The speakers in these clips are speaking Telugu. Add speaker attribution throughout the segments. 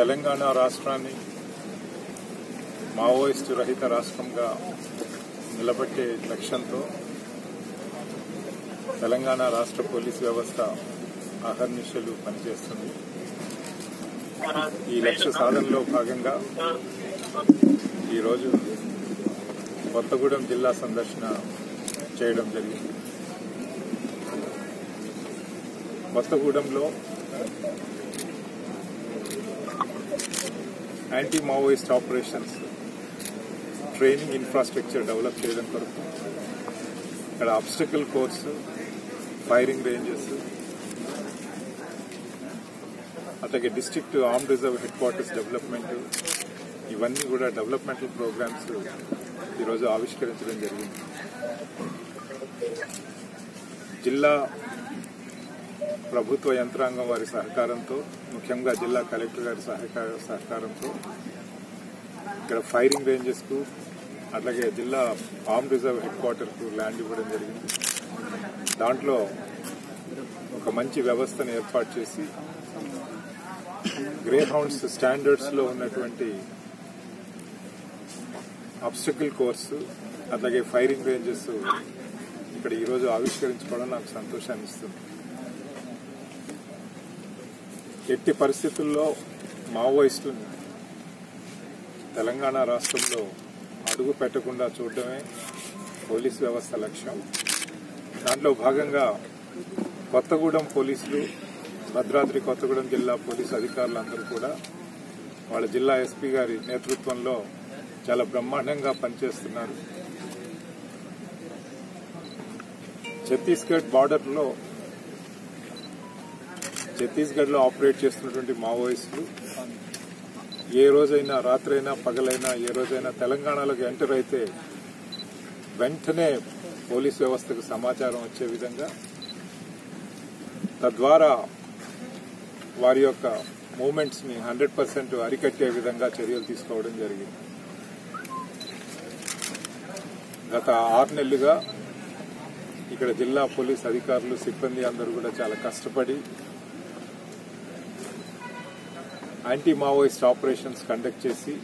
Speaker 1: తెలంగాణ రాష్ట్రాన్ని మావోయిస్టు రహిత రాష్ట్రంగా నిలబెట్టే లక్ష్యంతో తెలంగాణ రాష్ట్ర పోలీస్ వ్యవస్థ అహర్నిశలు పనిచేస్తుంది ఈ లక్ష్య సాధనలో భాగంగా ఈరోజు కొత్తగూడెం జిల్లా సందర్శన చేయడం జరిగింది కొత్తగూడెంలో anti Maoist operations training infrastructure develop చేయడం కొరకు ఇక్కడ అబ్స్టకల్ కోర్సు ఫైరింగ్ రేంజెస్ అట్లాగే district arm reserve headquarters development ఇవన్నీ కూడా డెవలప్మెంటల్ ప్రోగ్రామ్స్ ఈరోజు ఆవిష్కరించడం జరిగింది జిల్లా ప్రభుత్వ యంత్రాంగం వారి సహకారంతో ముఖ్యంగా జిల్లా కలెక్టర్ గారి సహకార సహకారంతో ఇక్కడ ఫైరింగ్ రేంజెస్ కు అట్లాగే జిల్లా ఆర్మ్ రిజర్వ్ హెడ్ క్వార్టర్ కు ల్యాండ్ ఇవ్వడం జరిగింది దాంట్లో ఒక మంచి వ్యవస్థను ఏర్పాటు చేసి గ్రే హౌండ్స్ స్టాండర్డ్స్ లో ఉన్నటువంటి అబ్స్టకల్ కోర్సు అట్లాగే ఫైరింగ్ రేంజెస్ ఇక్కడ ఈరోజు ఆవిష్కరించుకోవడం నాకు సంతోషాన్ని ఇస్తుంది ఎట్టి పరిస్థితుల్లో మావోయిస్టులను తెలంగాణ రాష్ట్రంలో అడుగు పెట్టకుండా చూడడమే పోలీస్ వ్యవస్థ లక్ష్యం దాంట్లో భాగంగా కొత్తగూడెం పోలీసులు భద్రాద్రి కొత్తగూడెం జిల్లా పోలీసు అధికారులందరూ కూడా వాళ్ళ జిల్లా ఎస్పీ గారి నేతృత్వంలో చాలా బ్రహ్మాండంగా పనిచేస్తున్నారు ఛత్తీస్గఢ్ బార్డర్లో ఛత్తీస్గఢ్ లో ఆపరేట్ చేస్తున్నటువంటి మావోయిస్టులు ఏ రోజైనా రాత్రైనా పగలైనా ఏ రోజైనా తెలంగాణలోకి ఎంటర్ అయితే వెంటనే పోలీస్ వ్యవస్థకు సమాచారం వచ్చే విధంగా తద్వారా వారి యొక్క మూమెంట్స్ ని హండ్రెడ్ పర్సెంట్ అరికట్టే విధంగా చర్యలు తీసుకోవడం జరిగింది గత ఆరు నెలలుగా ఇక్కడ జిల్లా పోలీస్ అధికారులు సిబ్బంది అందరూ కూడా చాలా కష్టపడి యాంటీ మావోయిస్ట్ ఆపరేషన్స్ కండక్ట్ చేసి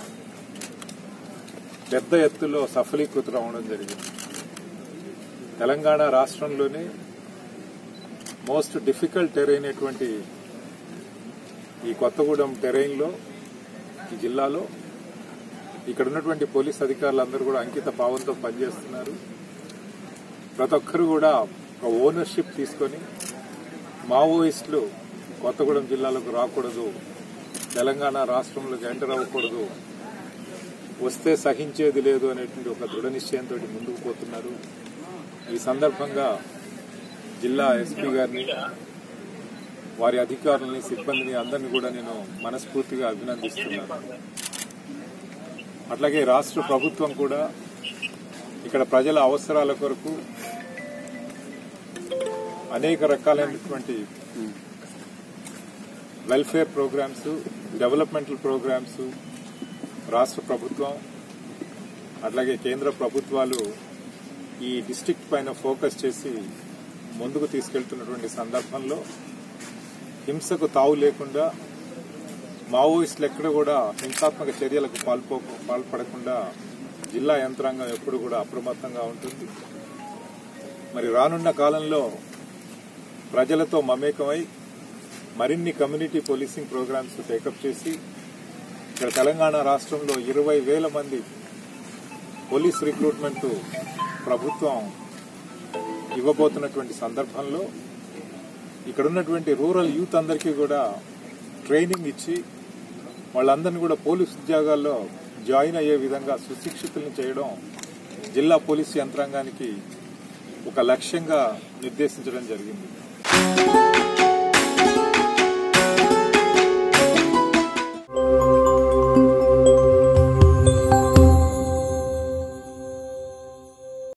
Speaker 1: పెద్ద ఎత్తులో సఫలీకృతం అవడం జరిగింది తెలంగాణ రాష్ట్రంలోనే మోస్ట్ డిఫికల్ట్ టెరైన్ అయినటువంటి ఈ కొత్తగూడెం టెరైన్లో ఈ జిల్లాలో ఇక్కడ ఉన్నటువంటి పోలీస్ అధికారులందరూ కూడా అంకిత భావంతో పనిచేస్తున్నారు ప్రతి ఒక్కరు కూడా ఒక ఓనర్షిప్ తీసుకొని మావోయిస్టులు కొత్తగూడెం జిల్లాలకు రాకూడదు తెలంగాణ రాష్ట్రంలోకి ఎంటర్ అవ్వకూడదు వస్తే సహించేది లేదు అనేటువంటి ఒక దృఢ నిశ్చయంతో ముందుకు పోతున్నారు ఈ సందర్భంగా జిల్లా ఎస్పీ గారిని వారి అధికారులని సిబ్బందిని అందరినీ కూడా నేను మనస్ఫూర్తిగా అభినందిస్తున్నాను అట్లాగే రాష్ట్ర ప్రభుత్వం కూడా ఇక్కడ ప్రజల అవసరాల కొరకు అనేక రకాలైనటువంటి వెల్ఫేర్ ప్రోగ్రామ్స్ డెవలప్మెంటల్ ప్రోగ్రామ్స్ రాష్ట్ర ప్రభుత్వం అట్లాగే కేంద్ర ప్రభుత్వాలు ఈ డిస్టిక్ట్ పైన ఫోకస్ చేసి ముందుకు తీసుకెళ్తున్నటువంటి సందర్భంలో హింసకు తావు లేకుండా మావోయిస్టులు ఎక్కడ కూడా హింసాత్మక చర్యలకు పాల్పో పాల్పడకుండా జిల్లా యంత్రాంగం ఎప్పుడు కూడా అప్రమత్తంగా ఉంటుంది మరి రానున్న కాలంలో ప్రజలతో మమేకమై మరిన్ని కమ్యూనిటీ పోలీసింగ్ ప్రోగ్రామ్స్ టేకప్ చేసి ఇక్కడ తెలంగాణ రాష్ట్రంలో ఇరవై వేల మంది పోలీస్ రిక్రూట్మెంట్ ప్రభుత్వం ఇవ్వబోతున్నటువంటి సందర్భంలో ఇక్కడ ఉన్నటువంటి రూరల్ యూత్ అందరికీ కూడా ట్రైనింగ్ ఇచ్చి వాళ్ళందరినీ కూడా పోలీస్ ఉద్యోగాల్లో జాయిన్ అయ్యే విధంగా సుశిక్షితులను చేయడం జిల్లా పోలీసు యంత్రాంగానికి ఒక లక్ష్యంగా నిర్దేశించడం జరిగింది